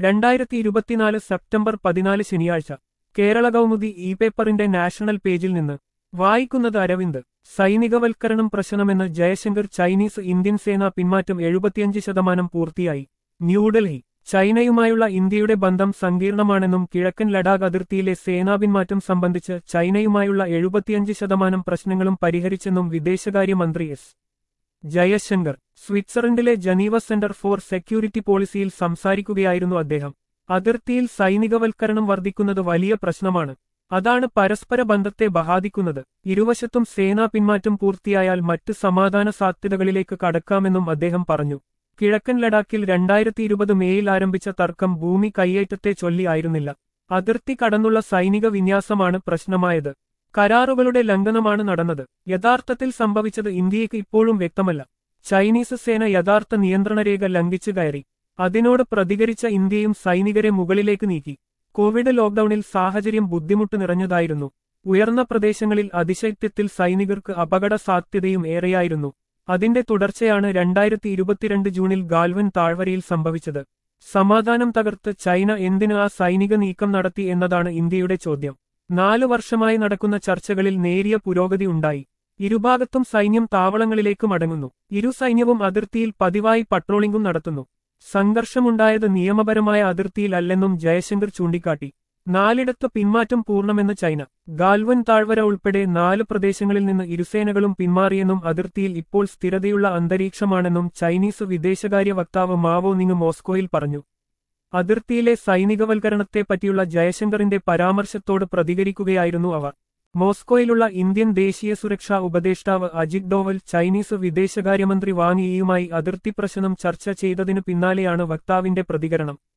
രണ്ടായിരത്തി ഇരുപത്തിനാല് സെപ്റ്റംബർ പതിനാല് ശനിയാഴ്ച കേരള കൗമുദി ഇ പേപ്പറിന്റെ നാഷണൽ പേജിൽ നിന്ന് വായിക്കുന്നത് അരവിന്ദ് സൈനികവൽക്കരണം പ്രശ്നമെന്ന് ജയശങ്കർ ചൈനീസ് ഇന്ത്യൻ സേന പിന്മാറ്റം എഴുപത്തിയഞ്ച് ശതമാനം പൂർത്തിയായി ന്യൂഡൽഹി ചൈനയുമായുള്ള ഇന്ത്യയുടെ ബന്ധം സങ്കീർണമാണെന്നും കിഴക്കൻ ലഡാക്ക് അതിർത്തിയിലെ സേനാ പിന്മാറ്റം സംബന്ധിച്ച് ചൈനയുമായുള്ള എഴുപത്തിയഞ്ച് ശതമാനം പ്രശ്നങ്ങളും പരിഹരിച്ചെന്നും വിദേശകാര്യമന്ത്രി എസ് ജയശങ്കർ സ്വിറ്റ്സർലൻഡിലെ ജനീവ സെന്റർ ഫോർ സെക്യൂരിറ്റി പോളിസിയിൽ സംസാരിക്കുകയായിരുന്നു അദ്ദേഹം അതിർത്തിയിൽ സൈനികവൽക്കരണം വർദ്ധിക്കുന്നത് വലിയ പ്രശ്നമാണ് അതാണ് പരസ്പര ബന്ധത്തെ ബാധിക്കുന്നത് ഇരുവശത്തും സേനാ പിന്മാറ്റം പൂർത്തിയായാൽ മറ്റ് സമാധാന സാധ്യതകളിലേക്ക് കടക്കാമെന്നും അദ്ദേഹം പറഞ്ഞു കിഴക്കൻ ലഡാക്കിൽ രണ്ടായിരത്തി ഇരുപത് മേയിൽ ആരംഭിച്ച തർക്കം ഭൂമി കൈയേറ്റത്തെ ചൊല്ലി ആയിരുന്നില്ല അതിർത്തി കടന്നുള്ള സൈനിക വിന്യാസമാണ് പ്രശ്നമായത് കരാറുകളുടെ ലംഘനമാണ് നടന്നത് യഥാർത്ഥത്തിൽ സംഭവിച്ചത് ഇന്ത്യയ്ക്ക് ഇപ്പോഴും വ്യക്തമല്ല ചൈനീസ് സേന യഥാർത്ഥ നിയന്ത്രണരേഖ ലംഘിച്ചു കയറി അതിനോട് പ്രതികരിച്ച ഇന്ത്യയും സൈനികരെ മുകളിലേക്ക് നീക്കി കോവിഡ് ലോക്ഡൌണിൽ സാഹചര്യം ബുദ്ധിമുട്ട് നിറഞ്ഞതായിരുന്നു ഉയർന്ന പ്രദേശങ്ങളിൽ അതിശൈത്യത്തിൽ സൈനികർക്ക് അപകട സാധ്യതയും ഏറെയായിരുന്നു അതിന്റെ തുടർച്ചയാണ് രണ്ടായിരത്തി ഇരുപത്തിരണ്ട് ജൂണിൽ ഗാൽവൻ താഴ്വരയിൽ സംഭവിച്ചത് സമാധാനം തകർത്ത് ചൈന എന്തിന് ആ സൈനിക നീക്കം നടത്തി എന്നതാണ് ഇന്ത്യയുടെ ചോദ്യം നാലു വർഷമായി നടക്കുന്ന ചർച്ചകളിൽ നേരിയ പുരോഗതി ഉണ്ടായി ഇരുഭാഗത്തും സൈന്യം താവളങ്ങളിലേക്ക് മടങ്ങുന്നു ഇരു സൈന്യവും അതിർത്തിയിൽ പതിവായി പട്രോളിംഗും നടത്തുന്നു സംഘർഷമുണ്ടായത് നിയമപരമായ അതിർത്തിയിലല്ലെന്നും ജയശങ്കർ ചൂണ്ടിക്കാട്ടി നാലിടത്ത് പിന്മാറ്റം പൂർണ്ണമെന്ന് ചൈന ഗാൽവൻ താഴ്വര ഉൾപ്പെടെ നാല് പ്രദേശങ്ങളിൽ നിന്ന് ഇരുസേനകളും പിന്മാറിയെന്നും അതിർത്തിയിൽ ഇപ്പോൾ സ്ഥിരതയുള്ള അന്തരീക്ഷമാണെന്നും ചൈനീസ് വിദേശകാര്യ വക്താവ് മാവോ നിങ് മോസ്കോയിൽ പറഞ്ഞു അതിർത്തിയിലെ സൈനികവൽക്കരണത്തെപ്പറ്റിയുള്ള ജയശങ്കറിന്റെ പരാമർശത്തോട് പ്രതികരിക്കുകയായിരുന്നു അവർ മോസ്കോയിലുള്ള ഇന്ത്യൻ ദേശീയ സുരക്ഷാ ഉപദേഷ്ടാവ് അജിത് ഡോവൽ ചൈനീസ് വിദേശകാര്യമന്ത്രി വാങ് യിയുമായി അതിർത്തി പ്രശ്നം ചർച്ച ചെയ്തതിനു പിന്നാലെയാണ് വക്താവിന്റെ പ്രതികരണം